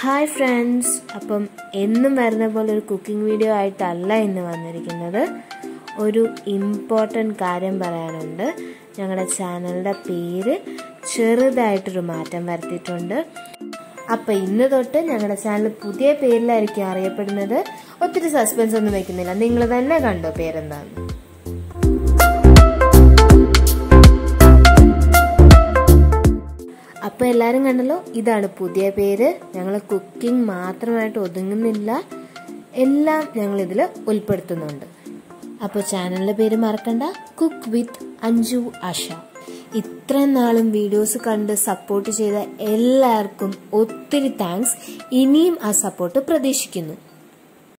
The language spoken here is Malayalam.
ഹായ് ഫ്രണ്ട്സ് അപ്പം എന്നും വരുന്ന പോലെ ഒരു കുക്കിംഗ് വീഡിയോ ആയിട്ടല്ല ഇന്ന് വന്നിരിക്കുന്നത് ഒരു ഇമ്പോർട്ടൻ്റ് കാര്യം പറയാനുണ്ട് ഞങ്ങളുടെ ചാനലിൻ്റെ പേര് ചെറുതായിട്ടൊരു മാറ്റം വരുത്തിയിട്ടുണ്ട് അപ്പം ഇന്ന് തൊട്ട് ഞങ്ങളുടെ ചാനൽ പുതിയ പേരിലായിരിക്കും അറിയപ്പെടുന്നത് ഒത്തിരി സസ്പെൻസ് ഒന്നും വെക്കുന്നില്ല നിങ്ങൾ തന്നെ കണ്ടോ പേരെന്താണ് അപ്പോൾ എല്ലാവരും കണ്ടല്ലോ ഇതാണ് പുതിയ പേര് ഞങ്ങൾ കുക്കിംഗ് മാത്രമായിട്ട് ഒതുങ്ങുന്നില്ല എല്ലാം ഞങ്ങൾ ഇതിൽ ഉൾപ്പെടുത്തുന്നുണ്ട് അപ്പോൾ ചാനലിൻ്റെ പേര് മറക്കണ്ട കുക്ക് വിത്ത് അഞ്ജു ആശ ഇത്ര നാളും വീഡിയോസ് കണ്ട് സപ്പോർട്ട് ചെയ്ത എല്ലാവർക്കും ഒത്തിരി താങ്ക്സ് ഇനിയും ആ സപ്പോർട്ട് പ്രതീക്ഷിക്കുന്നു